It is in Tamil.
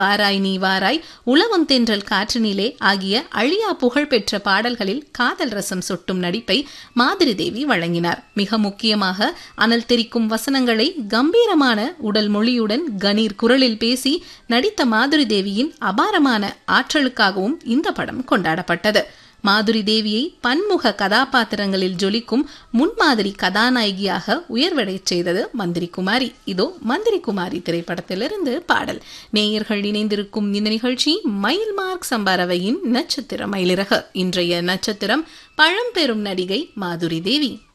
வாராய் நீ வாராய் உளவம் தென்றல் காற்றினிலே ஆகிய அழியா புகழ் பெற்ற பாடல்களில் காதல் ரசம் சொட்டும் நடிப்பை மாதிரி தேவி வழங்கினார் மிக முக்கியமாக அனல் தெரிக்கும் வசனங்களை கம்பீரமான உடல் மொழியுடன் கணீர் குரலில் பேசி நடித்த மாதுரி தேவியின் அபாரமான ஆற்றலுக்காகவும் இந்த படம் கொண்டாடப்பட்டது மாதுரி தேவியை பன்முக கதாபாத்திரங்களில் ஜொலிக்கும் முன்மாதிரி கதாநாயகியாக உயர்வடைச் செய்தது மந்திரி குமாரி இதோ மந்திரி குமாரி திரைப்படத்திலிருந்து பாடல் நேயர்கள் இணைந்திருக்கும் இந்த நிகழ்ச்சி மயில் மார்க் சம்பாரவையின் நட்சத்திர மயிலிறகு இன்றைய நட்சத்திரம் பழம்பெரும் நடிகை மாதுரி தேவி